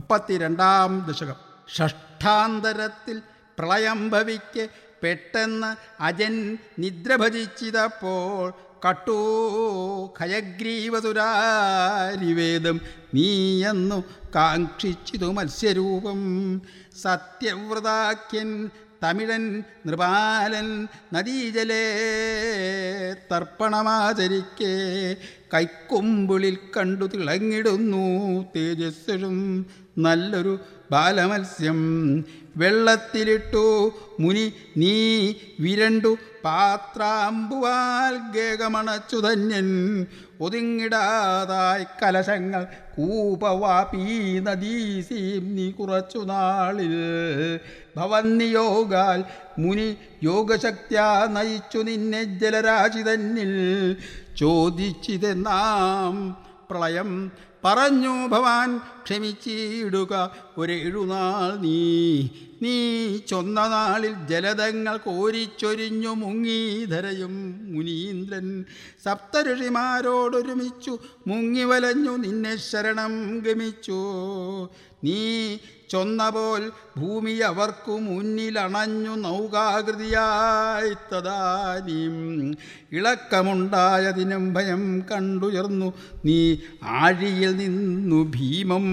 മുപ്പത്തിരണ്ടാം ദശകം ഷഷ്ഠാന്തരത്തിൽ പ്രളയം ഭവിക്ക് പെട്ടെന്ന് അജൻ നിദ്ര ഭജിച്ചിതപ്പോൾ കട്ടു ഖയഗ്രീവതുരാരിവേദം നീയെന്നു കാക്ഷിച്ചിതു മത്സ്യരൂപം സത്യവ്രതാഖ്യൻ തമിഴൻ നൃപാലൻ നദീജലേ തർപ്പണമാചരിക്കെ കൈക്കൊമ്പിളിൽ കണ്ടു തിളങ്ങിടുന്നു തേജസ്സും നല്ലൊരു ബാലമത്സ്യം വെള്ളത്തിലിട്ടു മുനി നീ വിരണ്ടു പാത്രാമ്പുവാൽ ഗേകമണച്ചു ധന്യൻ ഒതുങ്ങിടാതായി കലശങ്ങൾ കൂപവാപീ നദീസീം നീ കുറച്ചു നാളിൽ ഭവന്നിയോഗാൽ മുനി യോഗശക്ത്യാ നയിച്ചു നിന്നെ ജലരാശി തന്നിൽ ചോദിച്ചിതെന്നാം പ്രളയം പറഞ്ഞു ഭവാൻ ക്ഷമിച്ചിടുക ഒരേഴുനാൾ നീ നീ ചൊന്ന നാളിൽ ജലതങ്ങൾ കോരിച്ചൊരിഞ്ഞു മുങ്ങീധരയും മുനീന്ദ്രൻ സപ്തഋഷിമാരോടൊരുമിച്ചു മുങ്ങി വലഞ്ഞു നിന്നെ ശരണം ഗമിച്ചു നീ ചൊന്നപോൽ ഭൂമി അവർക്കു മുന്നിലണഞ്ഞു നൗകാകൃതിയായി തദാനീം ഇളക്കമുണ്ടായതിനും ഭയം കണ്ടുയർന്നു നീ ആഴിയിൽ നിന്നു ഭീമം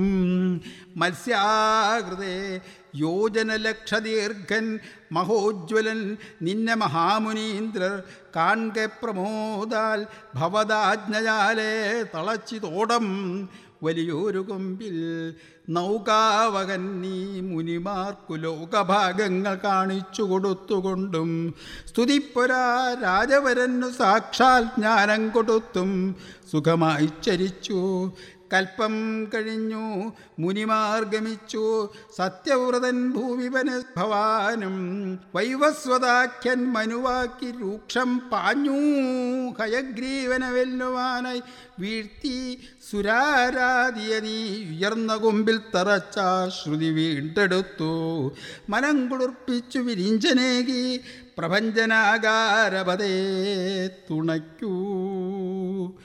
മത്സ്യാകൃതേ യോജനലക്ഷദീർഘൻ മഹോജ്വലൻ നിന്നെ മഹാമുനീന്ദ്രർ കാൺകെ പ്രമോദാൽ ഭവദാജ്ഞയാലേ തളച്ചിതോടം വലിയൊരു കൊമ്പിൽ നൗകാവകൻ നീ മുനിമാർക്കു ലോകഭാഗങ്ങൾ കാണിച്ചു കൊടുത്തുകൊണ്ടും സ്തുതിപ്പൊരാ രാജവരനു സാക്ഷാൽ ജ്ഞാനം കൊടുത്തും സുഖമായി ചരിച്ചു കൽപ്പം കഴിഞ്ഞു മുനിമാർ ഗമിച്ചു സത്യവ്രതൻ ഭൂമിപന ഭവാനും വൈവസ്വതാഖ്യൻ മനുവാക്കി രൂക്ഷം പാഞ്ഞു ഹയഗ്രീവന വെല്ലുവാനായി വീഴ്ത്തി സുരാരാധിയ നീ ഉയർന്ന കൊമ്പിൽ തറച്ച ശ്രുതി വീണ്ടെടുത്തു മനം കുളിർപ്പിച്ചു വിരിഞ്ചനേകി പ്രപഞ്ചനാകാരപതേ തുണയ്ക്കൂ